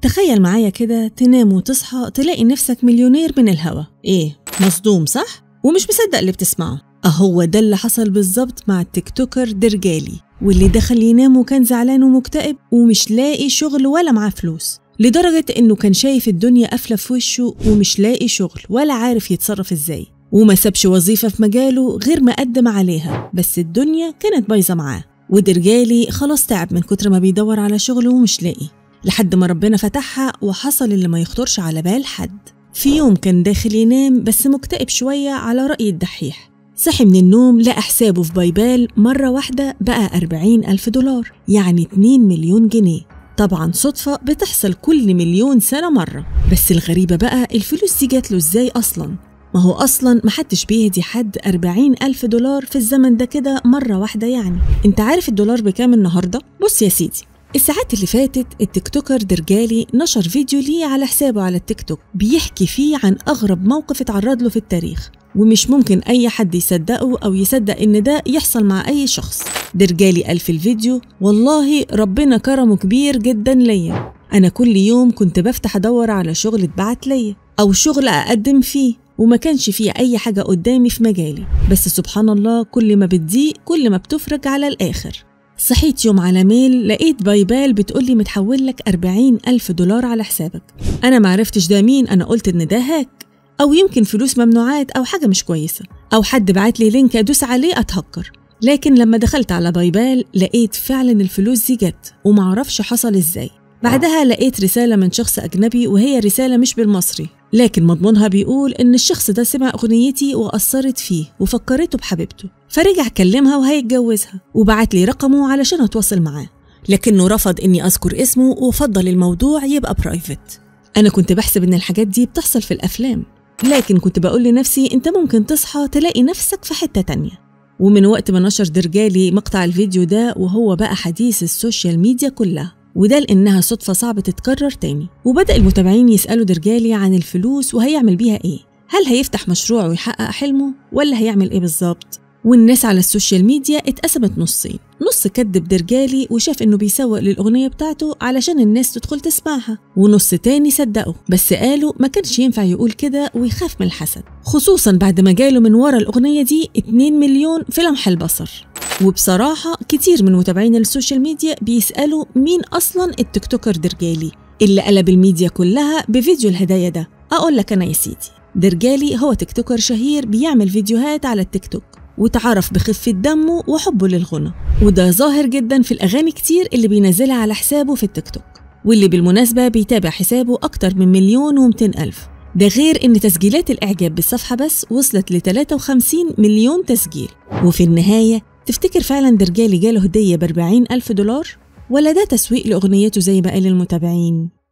تخيل معايا كده تنام وتصحى تلاقي نفسك مليونير من الهوا ايه مصدوم صح ومش مصدق اللي بتسمعه اهو ده اللي حصل بالظبط مع التيك توكر درجالي واللي دخل ينام وكان زعلان ومكتئب ومش لاقي شغل ولا معاه فلوس لدرجة إنه كان شايف الدنيا قافلة في وشه ومش لاقي شغل ولا عارف يتصرف إزاي وما سابش وظيفة في مجاله غير ما قدم عليها بس الدنيا كانت بايظة معاه ودرجالي خلاص تعب من كتر ما بيدور على شغل ومش لاقي لحد ما ربنا فتحها وحصل اللي ما يخطرش على بال حد في يوم كان داخل ينام بس مكتئب شوية على رأي الدحيح صحي من النوم لقى حسابه في بايبال مرة واحدة بقى 40 ألف دولار يعني 2 مليون جنيه طبعا صدفة بتحصل كل مليون سنة مرة بس الغريبة بقى الفلوس دي جات له ازاي أصلا ما هو أصلا محدش بيهدي حد 40 ألف دولار في الزمن ده كده مرة واحدة يعني انت عارف الدولار بكام النهاردة؟ بص يا سيدي الساعات اللي فاتت التيك توكر درجالي نشر فيديو ليه على حسابه على التيك توك بيحكي فيه عن أغرب موقف اتعرض له في التاريخ ومش ممكن أي حد يصدقه أو يصدق إن ده يحصل مع أي شخص درجالي قال في الفيديو والله ربنا كرمه كبير جدا ليا أنا كل يوم كنت بفتح أدور على شغل اتبعت ليا أو شغل أقدم فيه وما كانش فيه أي حاجة قدامي في مجالي بس سبحان الله كل ما بتضيق كل ما بتفرج على الآخر صحيت يوم على ميل لقيت بايبال بتقولي متحول لك 40 ألف دولار على حسابك أنا معرفتش ده مين أنا قلت إن ده هاك أو يمكن فلوس ممنوعات أو حاجة مش كويسة أو حد بعت لي لينك أدوس عليه أتهكر لكن لما دخلت على بايبال لقيت فعلا الفلوس دي جت ومعرفش حصل إزاي بعدها لقيت رسالة من شخص أجنبي وهي رسالة مش بالمصري لكن مضمونها بيقول إن الشخص ده سمع أغنيتي وأثرت فيه وفكرته بحبيبته فرجع كلمها وهيتجوزها وبعت لي رقمه علشان أتواصل معاه لكنه رفض إني أذكر اسمه وفضل الموضوع يبقى برايفت أنا كنت بحسب إن الحاجات دي بتحصل في الأفلام لكن كنت بقول لنفسي أنت ممكن تصحى تلاقي نفسك في حتة تانية ومن وقت ما نشر درجالي مقطع الفيديو ده وهو بقى حديث السوشيال ميديا كلها وده لأنها صدفة صعب تتكرر تاني وبدأ المتابعين يسألوا درجالي عن الفلوس وهيعمل بيها إيه هل هيفتح مشروع ويحقق حلمه ولا هيعمل إيه بالظبط والناس على السوشيال ميديا اتقسمت نصين نص كدب درجالي وشاف انه بيسوق للاغنيه بتاعته علشان الناس تدخل تسمعها ونص تاني صدقه بس قالوا ما كانش ينفع يقول كده ويخاف من الحسد خصوصا بعد ما جاله من ورا الاغنيه دي 2 مليون في لمح البصر وبصراحه كتير من متابعين السوشيال ميديا بيسالوا مين اصلا التيك توكر درجالي اللي قلب الميديا كلها بفيديو الهدايا ده اقول لك انا يا سيدي درجالي هو تيك توكر شهير بيعمل فيديوهات على التيك توك وتعرف بخفة دمه وحبه للغنى وده ظاهر جدا في الأغاني كتير اللي بينزلها على حسابه في التيك توك واللي بالمناسبة بيتابع حسابه أكتر من مليون ومتين ألف ده غير إن تسجيلات الإعجاب بالصفحة بس وصلت ل 53 مليون تسجيل وفي النهاية تفتكر فعلا درجالي جاله هدية ب 40 ألف دولار؟ ولا ده تسويق لأغنيته زي ما قال المتابعين؟